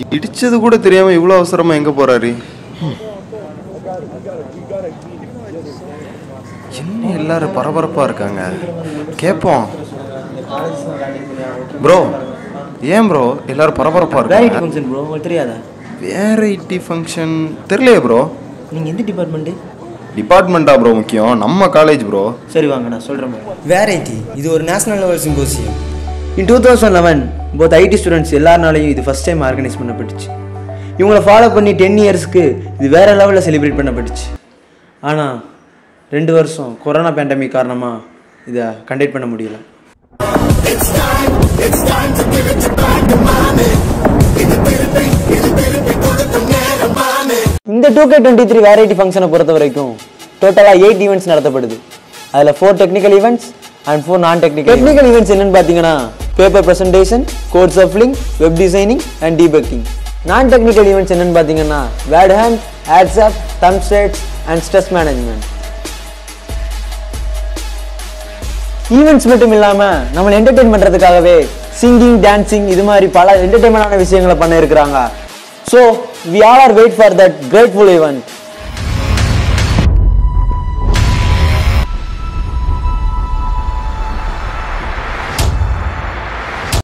இடிச்சது கூட தெரியாம இவ்வளோ அவசரமா எங்க போறாரு என்ன எல்லாரும் பரபரப்பா இருக்காங்க கேட்போம் ப்ரோ ஏன் ப்ரோ எல்லாரும் பரபரப்பா வேலைட்டி இருக்காங்க ஃபங்க்ஷன் ப்ரோ உங்களுக்கு தெரியாதா வேரைட்டி ஃபங்க்ஷன் தெரியலையே ப்ரோ நீங்கள் எந்த டிபார்ட்மெண்ட்டு டிபார்ட்மெண்ட்டா ப்ரோ முக்கியம் நம்ம காலேஜ் ப்ரோ சரி வாங்க நான் சொல்கிறேன் வேரைட்டி இது ஒரு national level symposium in two thousand eleven both IT students எல்லாருனாலையும் இது ஃபஸ்ட் டைம் ஆர்கனைஸ் பண்ணப்பட்டுச்சு இவங்கள ஃபாலோ பண்ணி டென் இயர்ஸ்க்கு இது வேறு லெவலில் செலிப்ரேட் பண்ணப்பட்டுச்சு ஆனால் ரெண்டு வருஷம் கொரோனா பேண்டமிக் காரணமாக இதை கண்டக்ட் பண்ண முடியல இந்த two K twenty three variety ஃபங்க்ஷனை பொறுத்த வரைக்கும் டோட்டலாக எயிட் ஈவெண்ட்ஸ் நடத்தப்படுது அதில் four technical events and four non technical technical events என்னன்னு பார்த்தீங்கன்னா paper presentation code shuffling web designing and debugging non technical events என்னன்னு பார்த்தீங்கன்னா வேட் ஹேண்ட் ஆட்ஸ்அப் தம்ஸ்டேட்ஸ் அண்ட் ஸ்ட்ரெஸ் மேனேஜ்மெண்ட் ஈவெண்ட்ஸ் மட்டும் இல்லாமல் நம்மளை என்டர்டெயின் பண்ணுறதுக்காகவே சிங்கிங் டான்சிங் இது மாதிரி பல என்டர்டெயின்மெண்டான விஷயங்களை பண்ண இருக்கிறாங்க so we all are wait for that grateful event